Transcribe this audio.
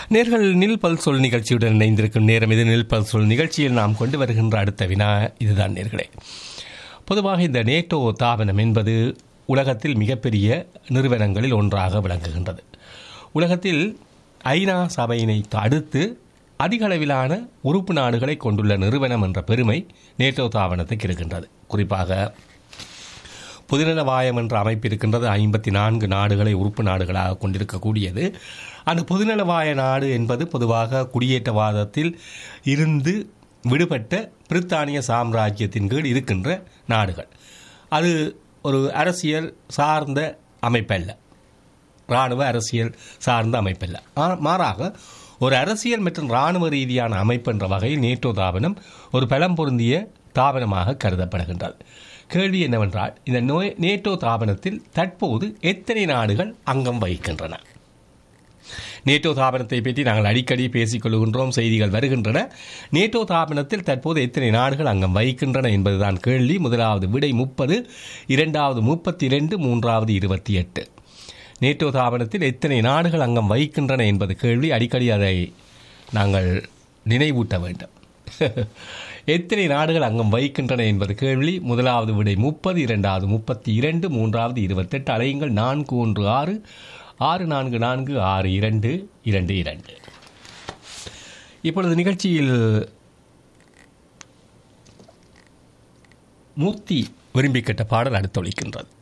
நேர்கள் நில் பல் சொல் நிகழ்ச்சியுடன் இணைந்திருக்கும் நேரம் இது நில் பல் சொல் நிகழ்ச்சியில் நாம் கொண்டு வருகின்ற அடுத்த வினா இதுதான் நேர்களே பொதுவாக இந்த நேட்டோ தாபனம் என்பது உலகத்தில் மிகப்பெரிய நிறுவனங்களில் ஒன்றாக விளங்குகின்றது உலகத்தில் ஐநா சபையினை அடுத்து அதிக அளவிலான உறுப்பு நாடுகளை கொண்டுள்ள நிறுவனம் என்ற பெருமை நேட்டோ தாபனத்துக்கு இருக்கின்றது குறிப்பாக பொதுநலவாயம் என்ற அமைப்பு இருக்கின்றது ஐம்பத்தி நான்கு நாடுகளை உறுப்பு நாடுகளாக கொண்டிருக்கக்கூடியது அந்த பொதுநலவாய நாடு என்பது பொதுவாக குடியேற்றவாதத்தில் இருந்து விடுபட்ட பிரித்தானிய சாம்ராஜ்யத்தின் கீழ் இருக்கின்ற நாடுகள் அது ஒரு அரசியல் சார்ந்த அமைப்பல்ல இராணுவ அரசியல் சார்ந்த அமைப்பல்ல ஆ- மாறாக ஒரு அரசியல் மற்றும் இராணுவ ரீதியான அமைப்பு என்ற வகையில் நேட்டோ தாபனம் ஒரு பலம் பொருந்திய தாபனமாக கருதப்படுகின்றது கேள்வி என்னவென்றால் இந்த நோய் நேட்டோ தாபனத்தில் தற்போது எத்தனை நாடுகள் அங்கம் வகிக்கின்றன நேட்டோ தாபனத்தை பற்றி நாங்கள் அடிக்கடி பேசிக் கொள்கின்றோம் செய்திகள் வருகின்றன நேட்டோ தாபனத்தில் தற்போது எத்தனை நாடுகள் அங்கம் வகிக்கின்றன என்பதுதான் கேள்வி முதலாவது விடை முப்பது இரண்டாவது முப்பத்தி இரண்டு மூன்றாவது இருபத்தி எட்டு நேட்டோ தாபனத்தில் எத்தனை நாடுகள் அங்கம் வகிக்கின்றன என்பது கேள்வி அடிக்கடி அதை நாங்கள் நினைவூட்ட வேண்டும் எத்தனை நாடுகள் அங்கம் வகிக்கின்றன என்பது கேள்வி முதலாவது விடை முப்பது இரண்டாவது முப்பத்தி இரண்டு மூன்றாவது இருபத்தெட்டு அலையுங்கள் நான்கு ஒன்று ஆறு ஆறு நான்கு நான்கு ஆறு இரண்டு இரண்டு இரண்டு இப்பொழுது நிகழ்ச்சியில் மூர்த்தி விரும்பி கேட்ட பாடல் அடுத்தொழிக்கின்றது